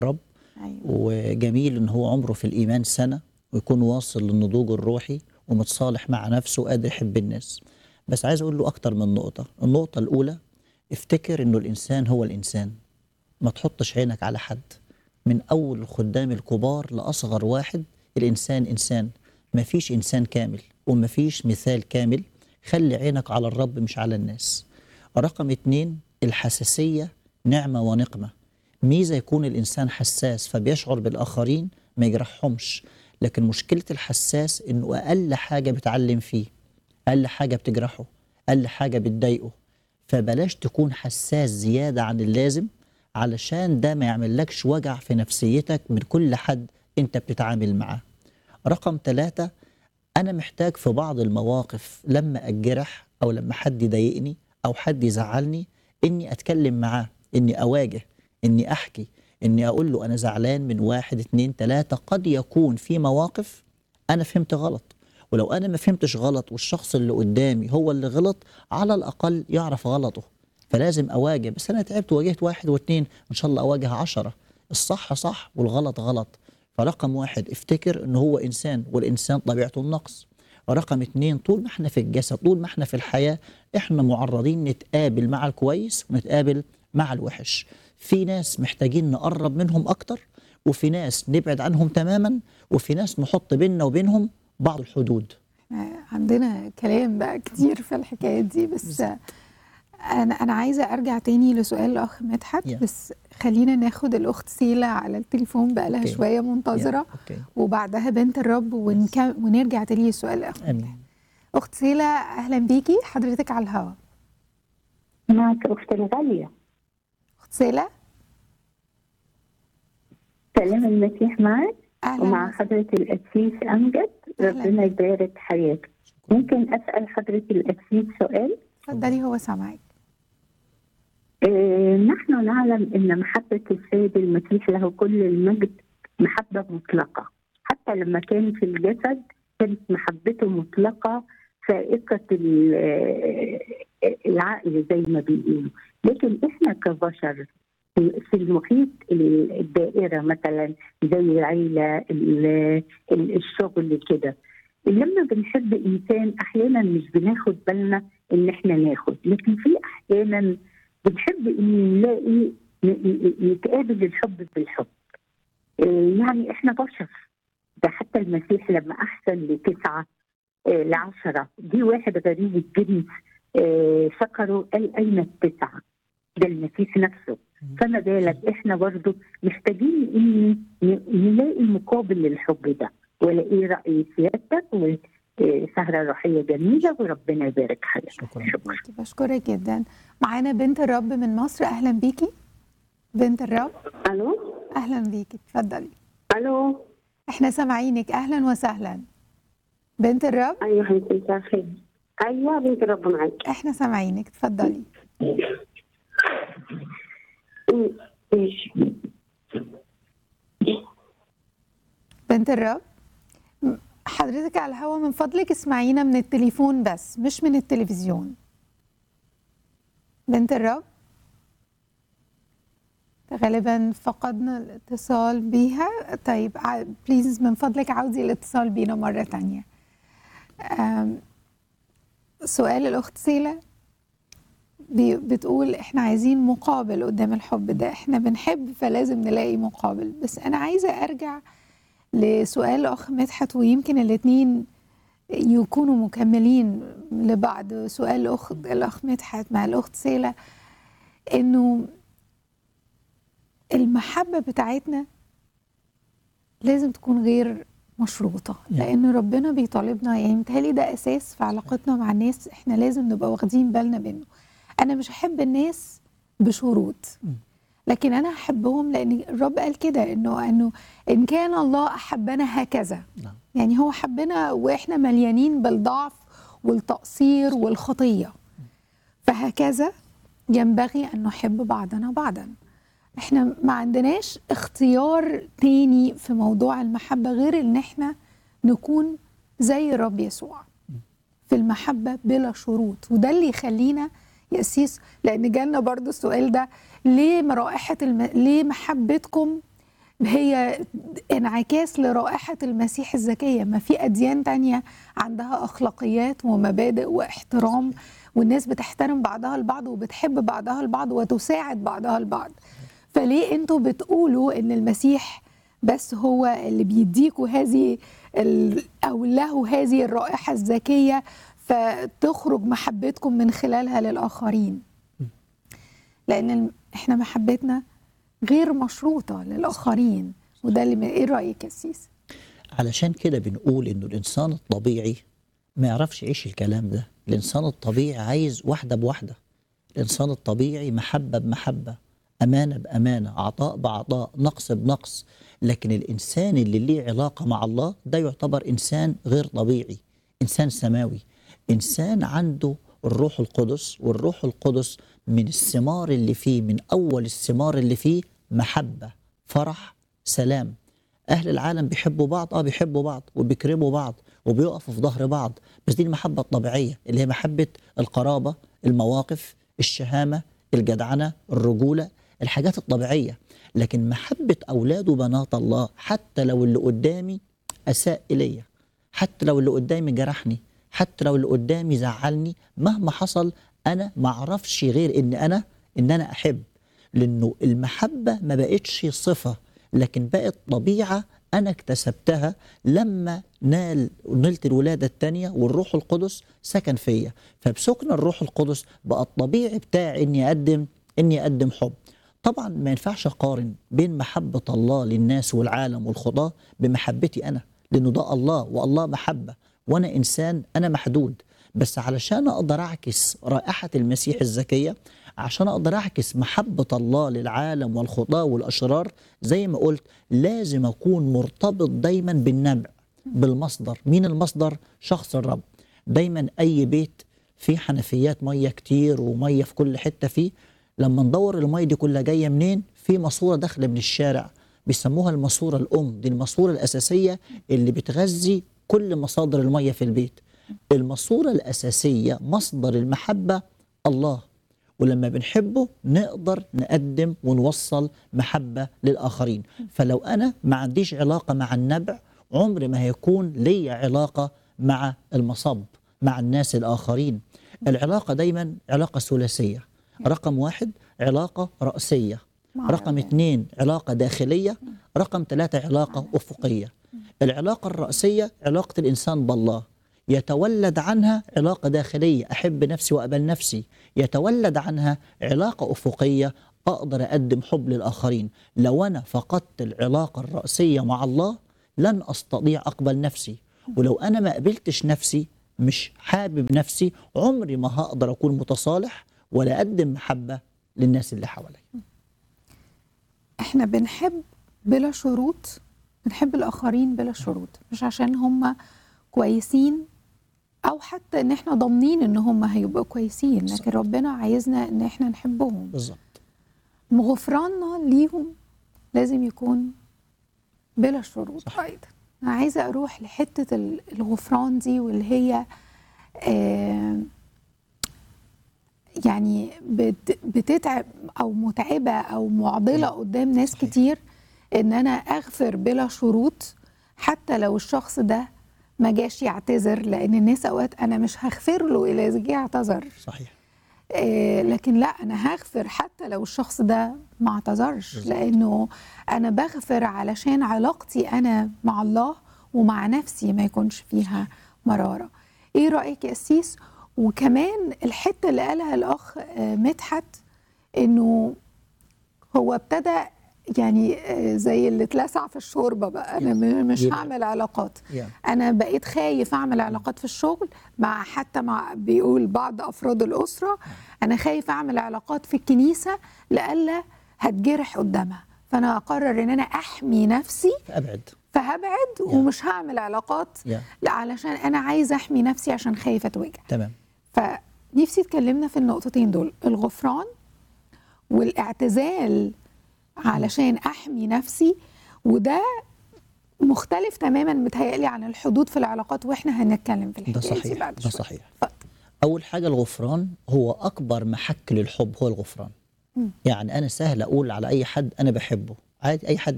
رب ايوه وجميل ان هو عمره في الايمان سنه ويكون واصل للنضوج الروحي ومتصالح مع نفسه وقادر يحب الناس بس عايز اقول له اكتر من نقطه النقطه الاولى افتكر انه الانسان هو الانسان ما تحطش عينك على حد من اول الخدام الكبار لاصغر واحد الانسان انسان ما فيش انسان كامل وما فيش مثال كامل خلي عينك على الرب مش على الناس رقم اتنين الحساسيه نعمه ونقمه ميزه يكون الانسان حساس فبيشعر بالاخرين ما يجرحهمش لكن مشكله الحساس انه اقل حاجه بتعلم فيه اقل حاجه بتجرحه اقل حاجه بتضايقه فبلاش تكون حساس زياده عن اللازم علشان ده ما يعملكش وجع في نفسيتك من كل حد انت بتتعامل معاه رقم ثلاثة أنا محتاج في بعض المواقف لما أتجرح أو لما حد يضايقني أو حد يزعلني إني أتكلم معاه إني أواجه إني أحكي إني أقول له أنا زعلان من واحد اتنين تلاتة قد يكون في مواقف أنا فهمت غلط ولو أنا ما فهمتش غلط والشخص اللي قدامي هو اللي غلط على الأقل يعرف غلطه فلازم أواجه بس أنا تعبت واجهت واحد واتنين إن شاء الله أواجه عشرة الصح صح والغلط غلط فرقم واحد افتكر ان هو انسان والانسان طبيعته النقص رقم اتنين طول ما احنا في الجسد طول ما احنا في الحياة احنا معرضين نتقابل مع الكويس ونتقابل مع الوحش في ناس محتاجين نقرب منهم اكتر وفي ناس نبعد عنهم تماما وفي ناس نحط بيننا وبينهم بعض الحدود إحنا عندنا كلام بقى كتير في الحكايات دي بس بالظبط. انا انا عايزه ارجع تاني لسؤال الاخ مدحت Yeah. بس خلينا ناخد الاخت سيلا على التليفون بقى لها أوكي. شويه منتظره يا، اوكي وبعدها بنت الرب ونكم ونرجع تاني للسؤال الاخ مدحت. امين اخت سيلا اهلا بيكي حضرتك على الهواء معك أختي الغالية اخت سيلا سلام المسيح معك اهلا ومع وسهلا. حضرة القسيس أمجد أهلاً. ربنا يبارك حياتك ممكن أسأل حضرة القسيس سؤال اتفضلي هو سامعك آه نحن نعلم أن محبة السيد المسيح له كل المجد محبة مطلقة حتى لما كان في الجسد كانت محبته مطلقة فائقة ال- آه، العقل زي ما بيقولوا لكن احنا كبشر في في المحيط ال- الدائرة مثلا زي العيلة ال- ال- الشغل كده لما بنحب إنسان أحيانا مش بناخد بالنا إن إحنا ناخد لكن في أحيانا بنحب إن نلاقي ن- ن- نتقابل الحب بالحب إيه، يعني إحنا بشر ده حتى المسيح لما أحسن لتسعة آه، لعشرة دي واحد غريب الجنس آه، شكره قال أين التسعة ده المسيح نفسه فما بالك احنا برضو محتاجين ان ن- نلاقي مقابل للحب ده ولا ايه راي سيادتك وسهره روحيه جميله وربنا يبارك حياتك شكرا شكرا بشكرك جدا معانا بنت الرب من مصر اهلا بيكي بنت الرب الو اهلا بيكي اتفضلي الو احنا سامعينك اهلا وسهلا بنت الرب ايوه حبيبتي مساء الخير ايوه بنت الرب معك احنا سامعينك اتفضلي أمم، ماشي بنت الرب م- حضرتك على الهوا من فضلك اسمعينا من التليفون بس مش من التلفزيون بنت الرب غالبا فقدنا الاتصال بيها طيب ع- بليز من فضلك عاودي الاتصال بينا مرة تانية أم، سؤال الأخت سيلة بي- بتقول احنا عايزين مقابل قدام الحب ده احنا بنحب فلازم نلاقي مقابل بس انا عايزة ارجع لسؤال الاخ مدحت ويمكن الاثنين يكونوا مكملين لبعض سؤال الاخ الاخ مدحت مع الاخت سيلة انه المحبة بتاعتنا لازم تكون غير مشروطة لأن ربنا بيطالبنا يعني متهيألي ده أساس في علاقتنا مع الناس احنا لازم نبقى واخدين بالنا منه أنا مش هحب الناس بشروط لكن أنا هحبهم لأن الرب قال كده إنه إنه إن كان الله أحبنا هكذا نعم. يعني هو حبنا وإحنا مليانين بالضعف والتقصير والخطية فهكذا ينبغي أن نحب بعضنا بعضا احنا ما عندناش اختيار تاني في موضوع المحبة غير ان احنا نكون زي الرب يسوع في المحبة بلا شروط وده اللي يخلينا يأسيس لأن جالنا برضو السؤال ده ليه رائحة الم... ليه محبتكم هي انعكاس لرائحة المسيح الزكية ما في أديان تانية عندها أخلاقيات ومبادئ واحترام والناس بتحترم بعضها البعض وبتحب بعضها البعض وتساعد بعضها البعض فليه انتوا بتقولوا ان المسيح بس هو اللي بيديكوا هذه ال- او له هذه الرائحة الزكية فتخرج محبتكم من خلالها للآخرين لأن الم- احنا محبتنا غير مشروطة للآخرين وده اللي ايه رأيك يا سيس؟ علشان كده بنقول انه الانسان الطبيعي ما يعرفش يعيش الكلام ده الانسان الطبيعي عايز واحده بواحده الانسان الطبيعي محبه بمحبه امانه بامانه عطاء بعطاء نقص بنقص لكن الانسان اللي ليه علاقه مع الله ده يعتبر انسان غير طبيعي انسان سماوي انسان عنده الروح القدس والروح القدس من الثمار اللي فيه من اول الثمار اللي فيه محبه فرح سلام اهل العالم بيحبوا بعض اه بيحبوا بعض وبيكرموا بعض وبيقفوا في ظهر بعض بس دي المحبه الطبيعيه اللي هي محبه القرابه المواقف الشهامه الجدعنه الرجوله الحاجات الطبيعيه لكن محبه اولاد وبنات الله حتى لو اللي قدامي اساء الي حتى لو اللي قدامي جرحني حتى لو اللي قدامي زعلني مهما حصل انا ما اعرفش غير ان انا ان انا احب لانه المحبه ما بقتش صفه لكن بقت طبيعه انا اكتسبتها لما نال نلت الولاده الثانيه والروح القدس سكن فيا فبسكن الروح القدس بقى الطبيعي بتاعي اني اقدم اني اقدم حب طبعا ما ينفعش اقارن بين محبه الله للناس والعالم والخضاه بمحبتي انا لانه ده الله والله محبه وانا انسان انا محدود بس علشان اقدر اعكس رائحه المسيح الزكيه عشان اقدر اعكس محبه الله للعالم والخطاه والاشرار زي ما قلت لازم اكون مرتبط دايما بالنبع بالمصدر مين المصدر شخص الرب دايما اي بيت فيه حنفيات ميه كتير وميه في كل حته فيه لما ندور الميه دي كلها جايه منين في ماسوره داخله من الشارع بيسموها الماسوره الام دي الماسوره الاساسيه اللي بتغذي كل مصادر الميه في البيت الماسوره الاساسيه مصدر المحبه الله ولما بنحبه نقدر نقدم ونوصل محبة للآخرين فلو أنا ما عنديش علاقة مع النبع عمر ما هيكون لي علاقة مع المصب مع الناس الآخرين العلاقة دايما علاقة ثلاثية رقم واحد علاقة رأسية مع رقم ربنا. اثنين علاقة داخلية رقم ثلاثة علاقة أفقية العلاقة الرأسية علاقة الإنسان بالله يتولد عنها علاقة داخلية أحب نفسي وأقبل نفسي يتولد عنها علاقة أفقية أقدر أقدم حب للآخرين لو أنا فقدت العلاقة الرأسية مع الله لن أستطيع أقبل نفسي ولو أنا ما قبلتش نفسي مش حابب نفسي عمري ما هقدر أكون متصالح ولا أقدم محبة للناس اللي حواليا احنا بنحب بلا شروط بنحب الآخرين بلا شروط مش عشان هم كويسين أو حتى إن احنا ضامنين إن هم هيبقوا كويسين لكن ربنا عايزنا إن احنا نحبهم بالظبط غفراننا ليهم لازم يكون بلا شروط صح. أيضا أنا عايزة أروح لحتة ال- الغفران دي واللي هي آه يعني بت بتتعب أو متعبة أو معضلة قدام ناس صحيح. كتير إن أنا أغفر بلا شروط حتى لو الشخص ده ما جاش يعتذر لأن الناس أوقات أنا مش هغفر له إلا إذا جه اعتذر صحيح آه، لكن لا انا هغفر حتى لو الشخص ده ما اعتذرش بالظبط. لانه انا بغفر علشان علاقتي انا مع الله ومع نفسي ما يكونش فيها مراره ايه رايك يا اسيس وكمان الحته اللي قالها الاخ آه، مدحت انه هو ابتدى يعني آه، زي اللي اتلسع في الشوربه بقى انا م- مش يبقى. هعمل علاقات يعني انا بقيت خايف اعمل علاقات في الشغل مع حتى مع بيقول بعض افراد الاسره انا خايف اعمل علاقات في الكنيسه لئلا هتجرح قدامها فانا اقرر ان انا احمي نفسي أبعد فهبعد Yeah. ومش هعمل علاقات يا لا علشان انا عايزه احمي نفسي عشان خايفه اتوجع تمام فنفسي اتكلمنا في النقطتين دول الغفران والاعتزال علشان احمي نفسي وده مختلف تماما متهيألي عن الحدود في العلاقات واحنا هنتكلم في ده الحكايه دي صحيح بعد ده شويه صحيح اتفضل. أول حاجة الغفران هو أكبر محك للحب هو الغفران مم. يعني أنا سهل أقول على أي حد أنا بحبه عادي أي حد